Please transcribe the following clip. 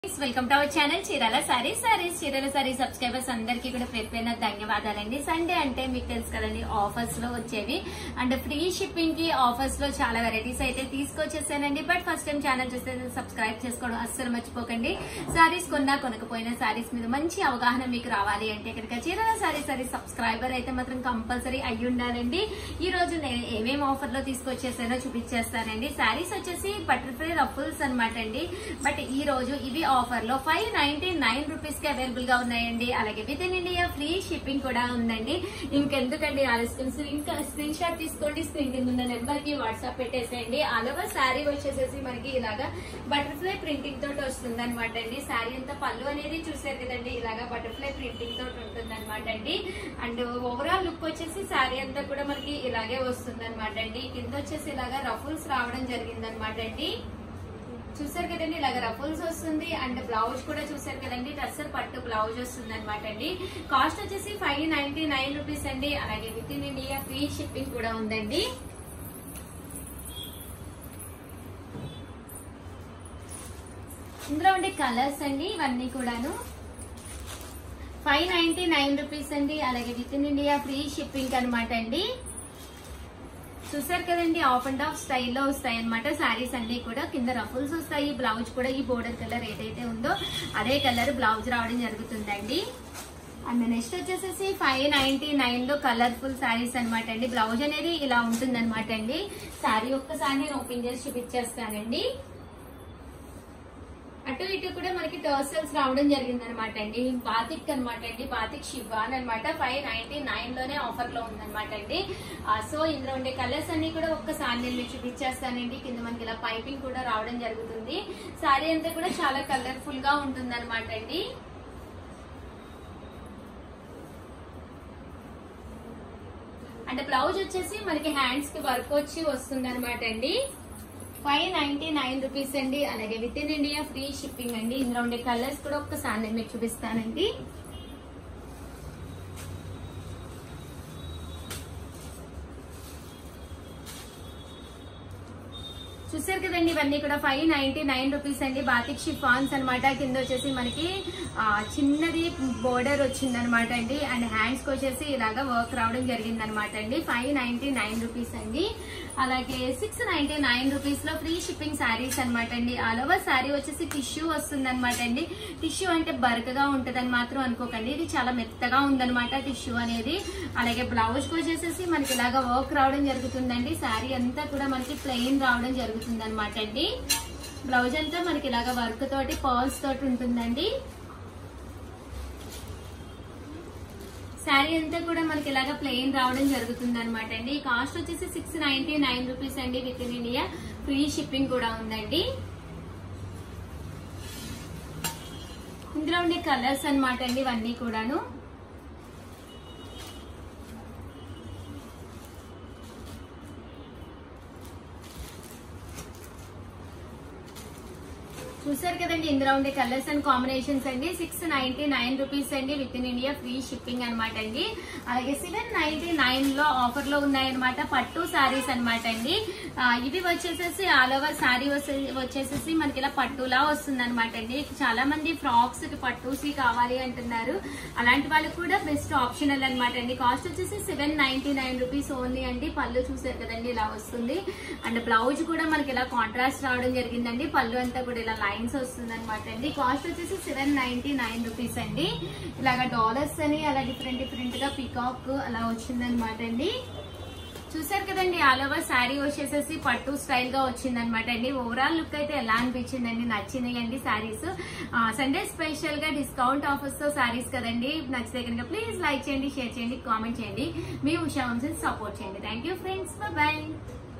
welcome to our channel Chirala saris saris Chirala sari subscribers అందరికీ కూడా పేరు పేరున ధన్యవాదాలండి సండే అంటే మీకు తెలుసు కదండి ఆఫర్స్ లో వచ్చేవి అండ్ ఫ్రీ షిప్పింగ్ కి ఆఫర్స్ లో చాలా వెరైటీస్ అయితే తీసుకొచ్చేసానండి బట్ ఫస్ట్ టైం ఛానల్ చూస్తే సబ్స్క్రైబ్ చేసుకోవడం అస్సలు మర్చిపోకండి సారీస్ కొన్నా కొనకపోయినా సారీస్ మీద మంచి అవగాహన మీకు రావాలి అంటే కనుక చీరాల సారీ సారీ సబ్స్క్రైబర్ అయితే మాత్రం కంపల్సరీ అయ్యి ఉండాలండి ఈ రోజు నేను ఏమేమి ఆఫర్ లో తీసుకొచ్చేసానో చూపించేస్తానండి సారీస్ వచ్చేసి బటర్ఫ్లై రఫుల్స్ అనమాట అండి బట్ ఈ రోజు ఇవి ఆఫర్ లో ఫైవ్ నైన్టీ నైన్ రూపీస్ కి అవైలబుల్ గా ఉన్నాయండి అలాగే within India free shipping కూడా ఉందండి ఇంకెందుకండి ఆలస్యం ఇంకా స్క్రీన్ షాట్ తీసుకోండి స్క్రీన్ కింద ఉన్న నెంబర్ కి వాట్సాప్ పెట్టేసేయండి అలవా శారీ వచ్చేసేసి మనకి ఇలాగా బటర్ఫ్లై ప్రింటింగ్ తోటి వస్తుంది అనమాట అండి శారీ అంతా పళ్ళు అనేది చూసారు కదండి ఇలాగా బటర్ఫ్లై ప్రింటింగ్ తోటి ఉంటుంది అనమాట అండి అండ్ ఓవరాల్ లుక్ వచ్చేసి శారీ అంతా కూడా మనకి ఇలాగే వస్తుంది అనమాట అండి కింద వచ్చేసి ఇలాగా రఫుల్స్ రావడం జరిగింది అనమాట అండి చూసారు కదండి ఇలాగ రఫుల్స్ వస్తుంది అండ్ బ్లౌజ్ కూడా చూసారు కదండి టస్సర్ పట్టు బ్లౌజ్ వస్తుంది అనమాట అండి కాస్ట్ వచ్చేసి ఫైవ్ నైన్టీ నైన్ రూపీస్ అండి అలాగే within India free shipping కూడా ఉందండి ఇందులో ఉండే కలర్స్ అండి ఇవన్నీ కూడాను ఫైవ్ నైన్టీ నైన్ రూపీస్ అండి అలాగే within India free shipping అనమాట అండి చూసారు కదండి ఆఫ్ అండ్ ఆఫ్ స్టైల్లో వస్తాయి అనమాట శారీస్ అన్ని కూడా కింద రఫుల్స్ వస్తాయి బ్లౌజ్ కూడా ఈ బోర్డర్ కలర్ ఏదైతే ఉందో అదే కలర్ బ్లౌజ్ రావడం జరుగుతుందండి అండ్ నెక్స్ట్ వచ్చేసేసి ఫైవ్ నైన్టీ నైన్ లో కలర్ఫుల్ శారీస్ అనమాట అండి బ్లౌజ్ అనేది ఇలా ఉంటుంది అనమాట అండి శారీ ఒక్కసారి నేను ఓపెన్ చేసి చూపించేస్తానండి అటు ఇటు కూడా మనకి టర్సల్స్ రావడం జరిగింది అనమాట అండి బాతిక్ అనమాట అండి బాతిక్ షివాన్ అనమాట ఫైవ్ నైన్టీ నైన్ లోనే ఆఫర్ లో ఉందన్నమాట అండి ఆ, సో ఇందులో ఉండే కలర్స్ అన్ని కూడా ఒక్కసారి నేను మీకు చూపించేస్తానండి కింద మనకి ఇలా పైపింగ్ కూడా రావడం జరుగుతుంది సారీ అంతా కూడా చాలా కలర్ఫుల్ గా ఉంటుంది అనమాట అండి అంటే బ్లౌజ్ వచ్చేసి మనకి హ్యాండ్స్ కి వర్క్ వచ్చి వస్తుంది అనమాట అండి ఫైవ్ నైన్టీ నైన్ రూపీస్ అండి అలాగే within India free shipping అండి ఇందులో ఉండే కలర్స్ కూడా ఒక్కసారి నేను మీకు చూపిస్తానండి చూసారు కదండి ఇవన్నీ కూడా ఫైవ్ నైన్టీ నైన్ రూపీస్ అండి బాతిక్ షిఫాన్స్ అనమాట కింద వచ్చేసి మనకి ఆ, చిన్నది బోర్డర్ వచ్చింది అనమాట అండి అండ్ హ్యాండ్స్ కి వచ్చేసి ఇలాగా వర్క్ రావడం జరిగింది అనమాట అండి ఫైవ్ నైన్టీ నైన్ రూపీస్ అండి అలాగే సిక్స్ నైన్టీ నైన్ రూపీస్ లో ఫ్రీ షిప్పింగ్ శారీస్ అనమాట అండి ఆల్ ఓవర్ శారీ వచ్చేసి టిష్యూ వస్తుంది అనమాట అండి టిష్యూ అంటే బరకగా ఉంటదని మాత్రం అనుకోకండి ఇది చాలా మెత్తగా ఉందన్నమాట టిష్యూ అనేది అలాగే బ్లౌజ్ కి వచ్చేసేసి మనకి ఇలాగా వర్క్ రావడం జరుగుతుందండి శారీ అంతా కూడా మనకి ప్లెయిన్ రావడం జరుగుతుంది అనమాట అండి బ్లౌజ్ అంతా మనకి ఇలాగా వర్క్ తోటి పర్ల్స్ తోటి ఉంటుందండి శారీ అంతా కూడా మనకి ఇలాగా ప్లెయిన్ రావడం జరుగుతుంది అనమాట అండి కాస్ట్ వచ్చేసి సిక్స్ నైన్టీ నైన్ రూపీస్ అండి within India free shipping కూడా ఉందండి ఇందులో ఉండే కలర్స్ అన్నమాట అండి ఇవన్నీ కూడాను చూసారు కదండి ఇందులో ఉండే కలర్స్ అండ్ కాంబినేషన్స్ అండి సిక్స్ నైన్టీ నైన్ రూపీస్ అండి within India free shipping అనమాట అండి అలాగే సెవెన్ నైన్టీ నైన్ లో ఆఫర్ లో ఉన్నాయన్నమాట పట్టు సారీస్ అనమాట అండి ఆ, ఇవి వచ్చేసేసి ఆల్ ఓవర్ సారీ వచ్చేసేసి మనకి ఇలా పట్టులా వస్తుంది అనమాట అండి చాలా మంది ఫ్రాక్స్ కి పట్టూస్ కావాలి అంటున్నారు అలాంటి వాళ్ళకి కూడా బెస్ట్ ఆప్షనల్ అనమాట అండి కాస్ట్ వచ్చేసి seven ninety nine rupees only అండి పళ్ళు చూసారు కదండి ఇలా వస్తుంది అండ్ బ్లౌజ్ కూడా మనకి ఇలా కాంట్రాస్ట్ రావడం జరిగిందండి పళ్ళు అంతా కూడా ఇలా లైన్స్ వస్తుంది అనమాట అండి కాస్ట్ వచ్చేసి సెవెన్ నైన్టీ నైన్ రూపీస్ అండి ఇలాగా డాలర్స్ అని అలా డిఫరెంట్ డిఫరెంట్ గా పికాక్ అలా వచ్చింది అనమాట అండి చూసారు కదండి ఆల్ ఓవర్ శారీ వచ్చేసేసి పట్టు స్టైల్ గా వచ్చింది అనమాట అండి ఓవరాల్ లుక్ అయితే ఎలా అనిపించిందండి నచ్చినాయి అండి శారీస్ సండే స్పెషల్ గా డిస్కౌంట్ ఆఫర్స్ తో శారీస్ కదండి నచ్చితే కనుక ప్లీజ్ లైక్ చేయండి షేర్ చేయండి కామెంట్ చేయండి మీ ఉషా వంశీ సపోర్ట్ చేయండి థ్యాంక్ యూ ఫ్రెండ్స్ బాయ్